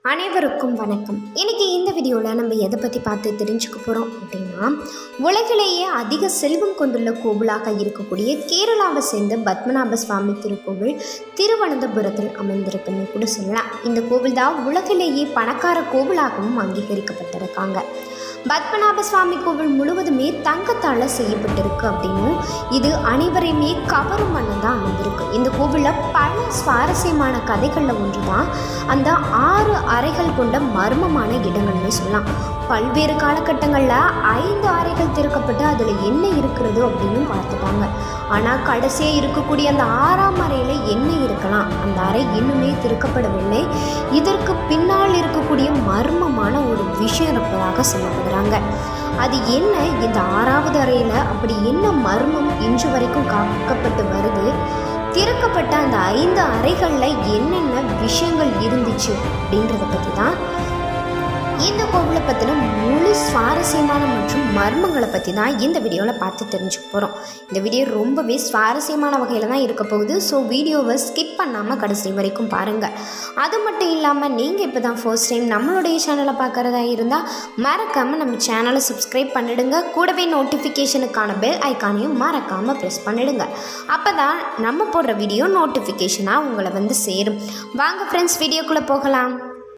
அனைவருக்கும் வணக்கம் இன்னைக்கு இந்த வீடியோவில் நம்ம எதை பற்றி பார்த்து தெரிஞ்சுக்க போகிறோம் அப்படின்னா உலகிலேயே அதிக செல்வம் கொண்டுள்ள கோவிலாக இருக்கக்கூடிய கேரளாவை சேர்ந்த பத்மநாப சுவாமி திருக்கோவில் திருவனந்தபுரத்தில் அமைந்திருக்குன்னு கூட சொல்லலாம் இந்த கோவில் தான் உலகிலேயே பணக்கார கோவிலாகவும் அங்கீகரிக்கப்பட்டிருக்காங்க பத்மநாப சுவாமி கோவில் முழுவதுமே தங்கத்தால் செய்யப்பட்டிருக்கு அப்படின்னும் இது அனைவரையுமே கவரும் மண்ணம் தான் அமைந்திருக்கு இந்த கோவிலில் பல சுவாரஸ்யமான கதைகளில் ஒன்று தான் அந்த ஆறு அறைகள் கொண்ட மர்மமான இடங்கள்னு சொல்லலாம் பல்வேறு காலகட்டங்களில் ஐந்து அறைகள் திறக்கப்பட்டு அதில் என்ன இருக்கிறது அப்படின்னு பார்த்துட்டாங்க ஆனால் கடைசியாக இருக்கக்கூடிய அந்த ஆறாம் அறையில் என்ன இருக்கலாம் அந்த அறை இன்னுமே திறக்கப்படவில்லை இதற்கு பின்னால் இருக்கக்கூடிய மர்மமான ஒரு விஷயம் இருப்பதாக சொல்லப்படுறாங்க அது என்ன இந்த ஆறாவது அறையில் அப்படி என்ன மர்மம் இன்று வரைக்கும் காக்கப்பட்டு வருது திறக்கப்பட்ட அந்த ஐந்து அறைகளில் என்னென்ன விஷயங்கள் இருந்துச்சு அப்படின்றத பற்றி தான் இந்த கோவிலை பற்றின முழு சுவாரஸ்யமான மற்றும் மர்மங்களை பற்றி தான் இந்த வீடியோவில் பார்த்து தெரிஞ்சுக்க போகிறோம் இந்த வீடியோ ரொம்பவே சுவாரஸ்யமான வகையில் தான் இருக்க போகுது ஸோ வீடியோவை ஸ்கிப் பண்ணாமல் கடைசி வரைக்கும் பாருங்கள் அது மட்டும் இல்லாமல் நீங்கள் இப்போ தான் ஃபர்ஸ்ட் டைம் நம்மளுடைய சேனலை பார்க்குறதா இருந்தால் மறக்காமல் நம்ம சேனலை சப்ஸ்கிரைப் பண்ணிடுங்க கூடவே நோட்டிஃபிகேஷனுக்கான பெல் ஐக்கானையும் மறக்காமல் ப்ரெஸ் பண்ணிடுங்க அப்போ தான் நம்ம போடுற வீடியோ நோட்டிஃபிகேஷனாக உங்களை வந்து சேரும் வாங்க ஃப்ரெண்ட்ஸ் வீடியோக்குள்ளே போகலாம்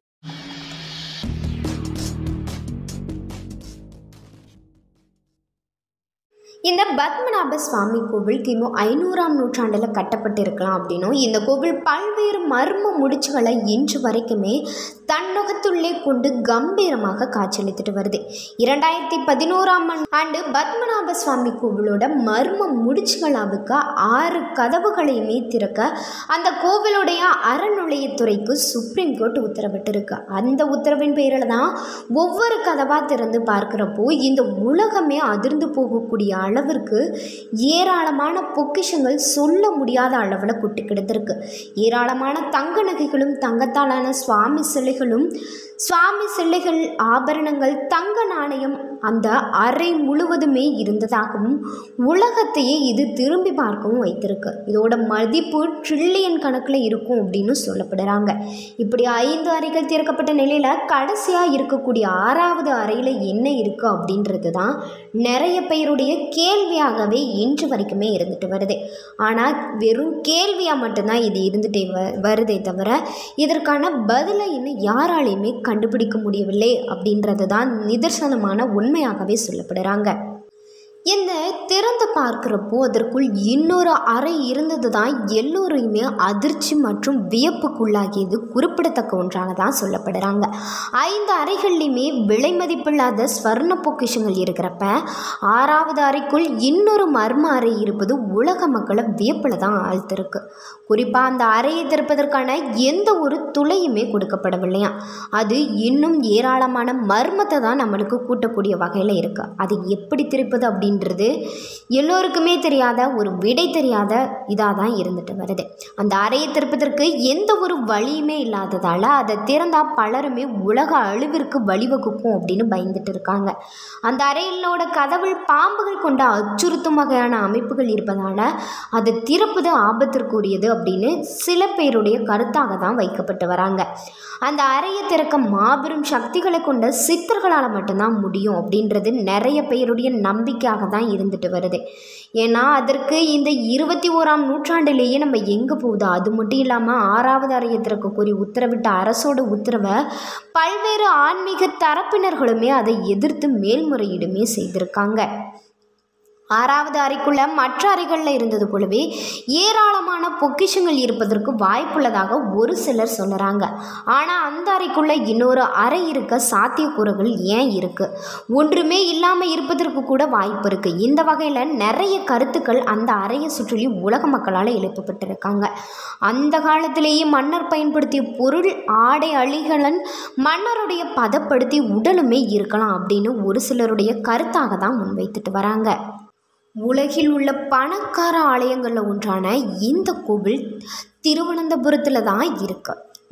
இந்த பத்மநாப சுவாமி கோவில் கிமு ஐநூறாம் நூற்றாண்டில் கட்டப்பட்டிருக்கலாம் அப்படின்னும் இந்த கோவில் பல்வேறு மர்ம முடிச்சுகளை இன்று வரைக்குமே தன்னகத்துள்ளே கொண்டு கம்பீரமாக காட்சியளித்துட்டு வருது இரண்டாயிரத்தி பதினோராம் ஆண்டு பத்மநாப சுவாமி கோவிலோட மர்ம முடிச்சுகளாவுக்கு ஆறு கதவுகளையுமே திறக்க அந்த கோவிலுடைய அறநிலையத்துறைக்கு சுப்ரீம் கோர்ட் உத்தரவிட்டிருக்கு அந்த உத்தரவின் பேரில் தான் ஒவ்வொரு கதவாக திறந்து பார்க்குறப்போ இந்த உலகமே அதிர்ந்து போகக்கூடிய அளவிற்கு ஏராளமான பொக்கிஷங்கள் சொல்ல முடியாத அளவில் கொட்டி கிடந்திருக்கு ஏராளமான தங்க நகைகளும் தங்கத்தாலான சுவாமி சிலைகளும் சுவாமி சிலைகள் ஆபரணங்கள் தங்க நாணயம் அந்த அறை முழுவதுமே இருந்ததாகவும் உலகத்தையே இது திரும்பி பார்க்கவும் வைத்திருக்கு இதோட மதிப்பு ட்ரில்லியன் கணக்கில் இருக்கும் அப்படின்னு சொல்லப்படுறாங்க இப்படி ஐந்து அறைகள் திறக்கப்பட்ட நிலையில் கடைசியாக இருக்கக்கூடிய ஆறாவது அறையில் என்ன இருக்குது அப்படின்றது தான் நிறைய பேருடைய கேள்வியாகவே இன்று வரைக்குமே இருந்துட்டு வருது ஆனால் வெறும் கேள்வியாக மட்டும்தான் இது இருந்துகிட்டே வ வருதே தவிர இதற்கான பதிலை இன்னும் யாராலையுமே கண்டுபிடிக்க முடியவில்லை அப்படின்றது தான் நிதர்சனமான உண்மையாகவே சொல்லப்படுறாங்க இந்த திறந்து பார்க்குறப்போ அதற்குள் இன்னொரு அறை இருந்தது தான் எல்லோரையுமே அதிர்ச்சி மற்றும் வியப்புக்குள்ளாகியது குறிப்பிடத்தக்க ஒன்றாக தான் சொல்லப்படுறாங்க ஐந்து அறைகள்லையுமே விலை மதிப்பில்லாத ஸ்வர்ண பொக்கிஷங்கள் இருக்கிறப்ப ஆறாவது அறைக்குள் இன்னொரு மர்ம அறை இருப்பது உலக மக்களை வியப்பில் தான் ஆழ்த்திருக்கு குறிப்பாக அந்த அறையை திறப்பதற்கான எந்த ஒரு துளையுமே கொடுக்கப்படவில்லையா அது இன்னும் ஏராளமான மர்மத்தை தான் நம்மளுக்கு கூட்டக்கூடிய வகையில் இருக்குது அது எப்படி திறப்பது அப்படின்றது எல்லோருக்குமே தெரியாத ஒரு விடை தெரியாத இதாக தான் இருந்துட்டு வருது அந்த அறையை திறப்பதற்கு எந்த ஒரு வழியுமே இல்லாததால் அதை திறந்தால் பலருமே உலக அழிவிற்கு வழிவகுக்கும் அப்படின்னு பயந்துட்டு இருக்காங்க அந்த அறையிலோட கதவுள் பாம்புகள் கொண்ட அச்சுறுத்தும் வகையான அமைப்புகள் இருப்பதால் அதை திறப்பது ஆபத்திற்குரியது அப்படின்னு சில பேருடைய கருத்தாக தான் வைக்கப்பட்டு வராங்க அந்த அறையை திறக்க மாபெரும் சக்திகளை கொண்ட சித்தர்களால் மட்டும்தான் முடியும் அப்படின்றது நிறைய பேருடைய நம்பிக்கையாக தான் இருந்துட்டு வருது ஏன்னா அதற்கு இந்த இருபத்தி ஓராம் நூற்றாண்டிலேயே நம்ம எங்கே போகுது அது மட்டும் இல்லாமல் ஆறாவது அறையை திறக்க கோரி உத்தரவிட்ட அரசோட உத்தரவை பல்வேறு ஆன்மீக தரப்பினர்களுமே அதை எதிர்த்து மேல்முறையீடுமே செய்திருக்காங்க ஆறாவது அறைக்குள்ள மற்ற அறைகளில் இருந்தது போலவே ஏராளமான பொக்கிஷங்கள் இருப்பதற்கு வாய்ப்புள்ளதாக ஒரு சிலர் சொல்லுறாங்க ஆனால் அந்த அறைக்குள்ள இன்னொரு அறை இருக்க சாத்தியக்கூறுகள் ஏன் இருக்கு ஒன்றுமே இல்லாமல் இருப்பதற்கு கூட வாய்ப்பு இருக்கு இந்த வகையில் நிறைய கருத்துக்கள் அந்த அறையை சுற்றி உலக மக்களால் எழுப்பப்பட்டிருக்காங்க அந்த காலத்திலேயே மன்னர் பயன்படுத்திய பொருள் ஆடை அழிகளன் மன்னருடைய பதப்படுத்தி உடலுமே இருக்கலாம் அப்படின்னு ஒரு சிலருடைய கருத்தாக தான் முன்வைத்துட்டு வராங்க உலகில் உள்ள பணக்கார ஆலயங்களில் ஒன்றான இந்த கோவில் திருவனந்தபுரத்தில் தான் இருக்கு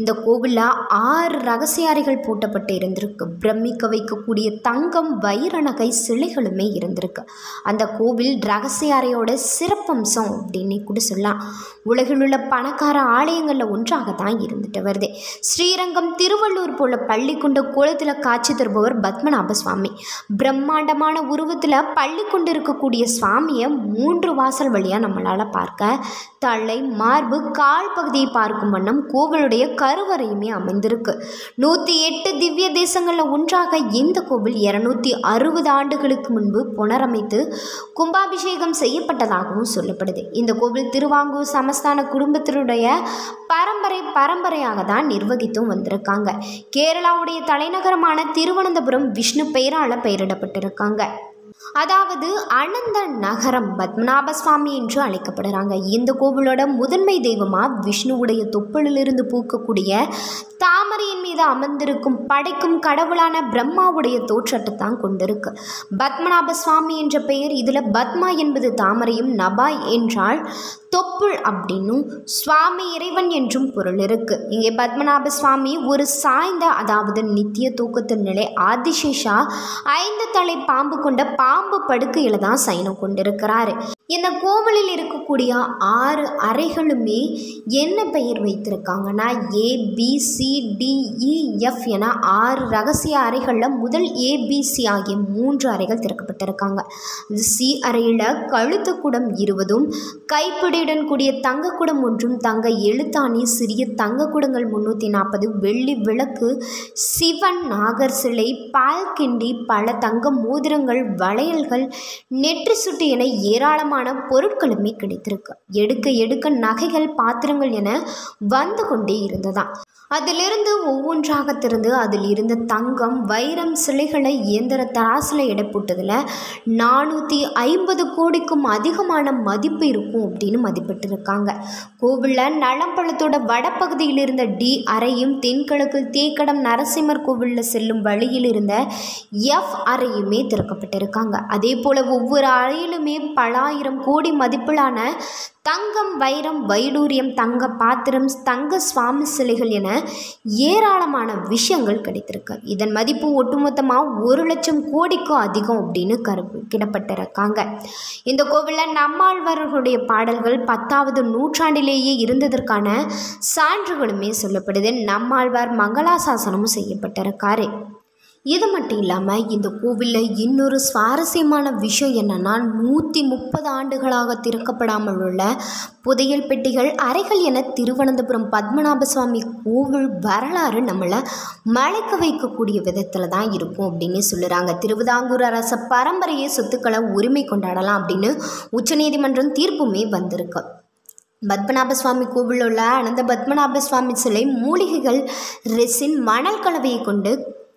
இந்த கோவிலில் ஆறு ரகசிய அறைகள் பூட்டப்பட்டு இருந்திருக்கு பிரமிக்க வைக்கக்கூடிய தங்கம் வைர நகை சிலைகளுமே இருந்திருக்கு அந்த கோவில் ரகசிய அறையோட சிறப்பம்சம் அப்படின்னு கூட சொல்லலாம் உலகில் உள்ள பணக்கார ஆலயங்களில் ஒன்றாக தான் இருந்துட்டு வருது ஸ்ரீரங்கம் திருவள்ளூர் போல பள்ளி கொண்ட குளத்தில் காட்சி தருபவர் பத்மநாப சுவாமி பிரம்மாண்டமான உருவத்தில் பள்ளி கொண்டு இருக்கக்கூடிய சுவாமியை மூன்று வாசல் வழியாக நம்மளால் பார்க்க தலை மார்பு கால் பகுதியை பார்க்கும் வண்ணம் கோவிலுடைய கருவறையுமே அமைந்திருக்கு நூற்றி எட்டு திவ்ய தேசங்களில் ஒன்றாக இந்த கோவில் இரநூத்தி அறுபது ஆண்டுகளுக்கு முன்பு புனரமைத்து கும்பாபிஷேகம் செய்யப்பட்டதாகவும் சொல்லப்படுது இந்த கோவில் திருவாங்கூர் சமஸ்தான குடும்பத்தினுடைய பரம்பரை பரம்பரையாக தான் நிர்வகித்தும் வந்திருக்காங்க கேரளாவுடைய தலைநகரமான திருவனந்தபுரம் விஷ்ணு பெயரால் பெயரிடப்பட்டிருக்காங்க அதாவது அனந்த நகரம் பத்மநாப சுவாமி என்று அழைக்கப்படுறாங்க இந்த கோவிலோட முதன்மை தெய்வமாக விஷ்ணுவுடைய தொப்புளிலிருந்து பூக்கக்கூடிய தாமரையின் மீது அமர்ந்திருக்கும் படைக்கும் கடவுளான பிரம்மாவுடைய தோற்றத்தை தான் கொண்டிருக்கு பத்மநாப சுவாமி என்ற பெயர் இதில் பத்மா என்பது தாமரையும் நபாய் என்றால் தொப்புள் அப்படின்னும் சுவாமி இறைவன் என்றும் பொருள் இருக்கு இங்கே பத்மநாப சுவாமி ஒரு சாய்ந்த அதாவது நித்திய தூக்கத்தின் நிலை ஆதிசேஷா ஐந்து தலை பாம்பு கொண்ட பாம்பு படுக்கையில் தான் சயனம் கொண்டிருக்கிறாரு இந்த கோவிலில் இருக்கக்கூடிய ஆறு அறைகளுமே என்ன பெயர் வைத்திருக்காங்கன்னா A B C D E F என ஆறு ரகசிய அறைகளில் முதல் ஏபிசி ஆகிய மூன்று அறைகள் திறக்கப்பட்டிருக்காங்க இது சி அறையில் கழுத்து குடம் இருபதும் கைப்பிடியுடன் கூடிய தங்கக்குடம் ஒன்றும் தங்க எழுத்தாணி சிறிய தங்கக்குடங்கள் முன்னூற்றி நாற்பது வெள்ளி விளக்கு சிவன் நாகர் சிலை பால் கிண்டி பல தங்க மோதிரங்கள் வளையல்கள் நெற்றி சுட்டு என ஏராளமான பொருட்களுமே கிடைத்திருக்கு எடுக்க எடுக்க நகைகள் பாத்திரங்கள் என வந்து கொண்டே இருந்ததாம் அதிலிருந்து ஒவ்வொன்றாக திறந்து அதில் இருந்த தங்கம் வைரம் சிலைகளை இயந்திர தராசில் எடை போட்டதில் நானூற்றி ஐம்பது கோடிக்கும் அதிகமான மதிப்பு இருக்கும் அப்படின்னு மதிப்பிட்டிருக்காங்க கோவிலில் நலம்பழத்தோட வடபகுதியில் இருந்த டி அறையும் தென்கிழக்கு தேக்கடம் நரசிம்மர் கோவிலில் செல்லும் வழியில் இருந்த எஃப் அறையுமே திறக்கப்பட்டிருக்காங்க அதே போல் ஒவ்வொரு அறையிலுமே பல ஆயிரம் கோடி மதிப்பிலான தங்கம் வைரம் வைடூரியம் தங்க பாத்திரம் தங்க சுவாமி சிலைகள் என ஏராளமான விஷயங்கள் கிடைத்திருக்கு இதன் மதிப்பு ஒட்டுமொத்தமாக ஒரு லட்சம் கோடிக்கும் அதிகம் அப்படின்னு கரு கிடப்பட்டிருக்காங்க இந்த கோவிலில் நம்மாழ்வார்களுடைய பாடல்கள் பத்தாவது நூற்றாண்டிலேயே இருந்ததற்கான சான்றுகளுமே சொல்லப்படுது நம்மாழ்வார் மங்களாசாசனமும் செய்யப்பட்டிருக்காரு இது மட்டும் இல்லாமல் இந்த கோவிலில் இன்னொரு சுவாரஸ்யமான விஷயம் என்னென்னா நூற்றி முப்பது ஆண்டுகளாக திறக்கப்படாமல் உள்ள புதையல் பெட்டிகள் அறைகள் என திருவனந்தபுரம் பத்மநாப சுவாமி கோவில் வரலாறு நம்மளை மலைக்க வைக்கக்கூடிய விதத்தில் தான் இருக்கும் அப்படின்னு சொல்லுறாங்க திருவிதாங்கூர் அரச பரம்பரையை சொத்துக்களை உரிமை கொண்டாடலாம் அப்படின்னு உச்சநீதிமன்றம் தீர்ப்புமே வந்திருக்கு பத்மநாப சுவாமி கோவிலில் உள்ள அனந்த பத்மநாப சுவாமி சிலை மூலிகைகள் ரெசின் மணல் கலவையை கொண்டு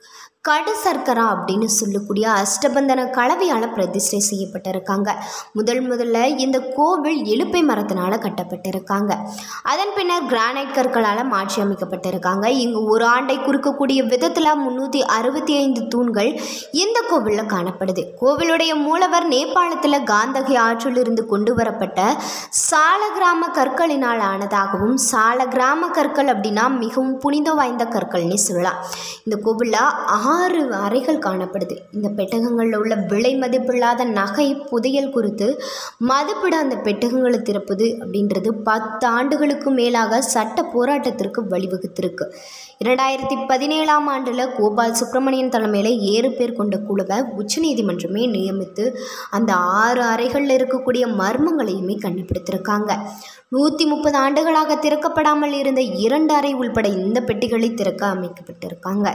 கடு சர்க்கரா அப்படின்னு சொல்லக்கூடிய அஷ்டபந்தன கலவையால் பிரதிஷ்டை செய்யப்பட்டிருக்காங்க முதல் முதல்ல இந்த கோவில் எழுப்பை மரத்தினால் கட்டப்பட்டிருக்காங்க அதன் பின்னர் கிரானைட் கற்களால் மாற்றி அமைக்கப்பட்டிருக்காங்க இங்கு ஒரு ஆண்டை குறுக்கக்கூடிய விதத்தில் முந்நூற்றி அறுபத்தி ஐந்து தூண்கள் இந்த கோவிலில் காணப்படுது கோவிலுடைய மூலவர் நேபாளத்தில் காந்தகி ஆற்றிலிருந்து கொண்டு வரப்பட்ட சால கிராம கற்களினால் ஆனதாகவும் சால கிராம கற்கள் அப்படின்னா மிகவும் புனித வாய்ந்த கற்கள்னே சொல்லலாம் இந்த கோவிலில் ஆறு அறைகள் காணப்படுது இந்த பெட்டகங்களில் உள்ள விலை மதிப்பில்லாத நகை புதையல் குறித்து மதிப்பிட அந்த பெட்டகங்களை திறப்பது அப்படின்றது பத்து ஆண்டுகளுக்கு மேலாக சட்ட போராட்டத்திற்கு வழிவகுத்திருக்கு இரண்டாயிரத்தி பதினேழாம் ஆண்டில் கோபால் சுப்பிரமணியன் தலைமையில் ஏழு பேர் கொண்ட குழுவை உச்சநீதிமன்றமே நியமித்து அந்த ஆறு அறைகளில் இருக்கக்கூடிய மர்மங்களையுமே கண்டுபிடித்திருக்காங்க நூற்றி முப்பது ஆண்டுகளாக திறக்கப்படாமல் இருந்த இரண்டு அறை உள்பட இந்த பெட்டிகளை திறக்க அமைக்கப்பட்டிருக்காங்க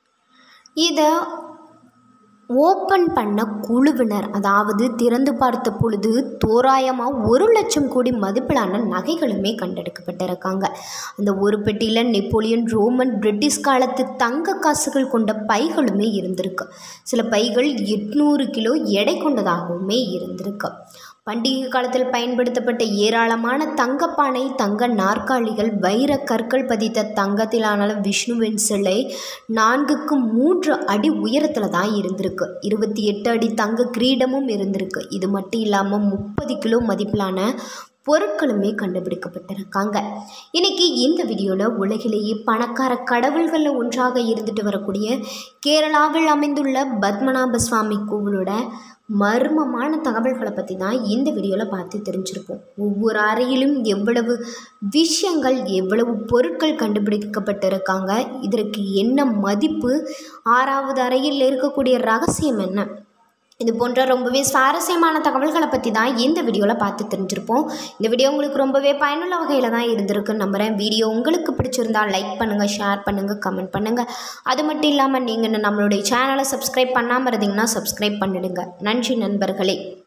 இதை ஓப்பன் பண்ண குழுவினர் அதாவது திறந்து பார்த்த பொழுது தோராயமாக ஒரு லட்சம் கோடி மதிப்பிலான நகைகளுமே கண்டெடுக்கப்பட்டிருக்காங்க அந்த ஒரு பெட்டியில் நெப்போலியன் ரோமன் பிரிட்டிஷ் காலத்து தங்க காசுகள் கொண்ட பைகளுமே இருந்திருக்கு சில பைகள் எட்நூறு கிலோ எடை கொண்டதாகவுமே இருந்திருக்கு பண்டிகை காலத்தில் பயன்படுத்தப்பட்ட ஏராளமான தங்கப்பானை தங்க நாற்காலிகள் வைர கற்கள் பதித்த தங்கத்திலான விஷ்ணுவின் சிலை நான்குக்கு மூன்று அடி உயரத்தில் தான் இருந்திருக்கு இருபத்தி எட்டு அடி தங்க கிரீடமும் இருந்திருக்கு இது மட்டும் இல்லாமல் முப்பது கிலோ மதிப்பிலான பொருட்களுமே கண்டுபிடிக்கப்பட்டிருக்காங்க இன்னைக்கு இந்த வீடியோவில் உலகிலேயே பணக்கார கடவுள்களில் ஒன்றாக இருந்துட்டு வரக்கூடிய கேரளாவில் அமைந்துள்ள பத்மநாப சுவாமி கோவிலோட மர்மமான தகவல்களை பற்றி தான் இந்த வீடியோவில் பார்த்து தெரிஞ்சிருப்போம் ஒவ்வொரு அறையிலும் எவ்வளவு விஷயங்கள் எவ்வளவு பொருட்கள் கண்டுபிடிக்கப்பட்டிருக்காங்க இதற்கு என்ன மதிப்பு ஆறாவது அறையில் இருக்கக்கூடிய ரகசியம் என்ன இது போன்ற ரொம்பவே சுவாரஸ்யமான தகவல்களை பற்றி தான் இந்த வீடியோவில் பார்த்து தெரிஞ்சிருப்போம் இந்த வீடியோ உங்களுக்கு ரொம்பவே பயனுள்ள வகையில் தான் இருந்திருக்குன்னு நம்புகிறேன் வீடியோ உங்களுக்கு பிடிச்சிருந்தா லைக் பண்ணுங்கள் ஷேர் பண்ணுங்கள் கமெண்ட் பண்ணுங்கள் அது மட்டும் இல்லாமல் நீங்கள் நம்மளுடைய சேனலை சப்ஸ்கிரைப் பண்ணாமல் இருந்தீங்கன்னா சப்ஸ்கிரைப் பண்ணிடுங்க நன்றி நண்பர்களே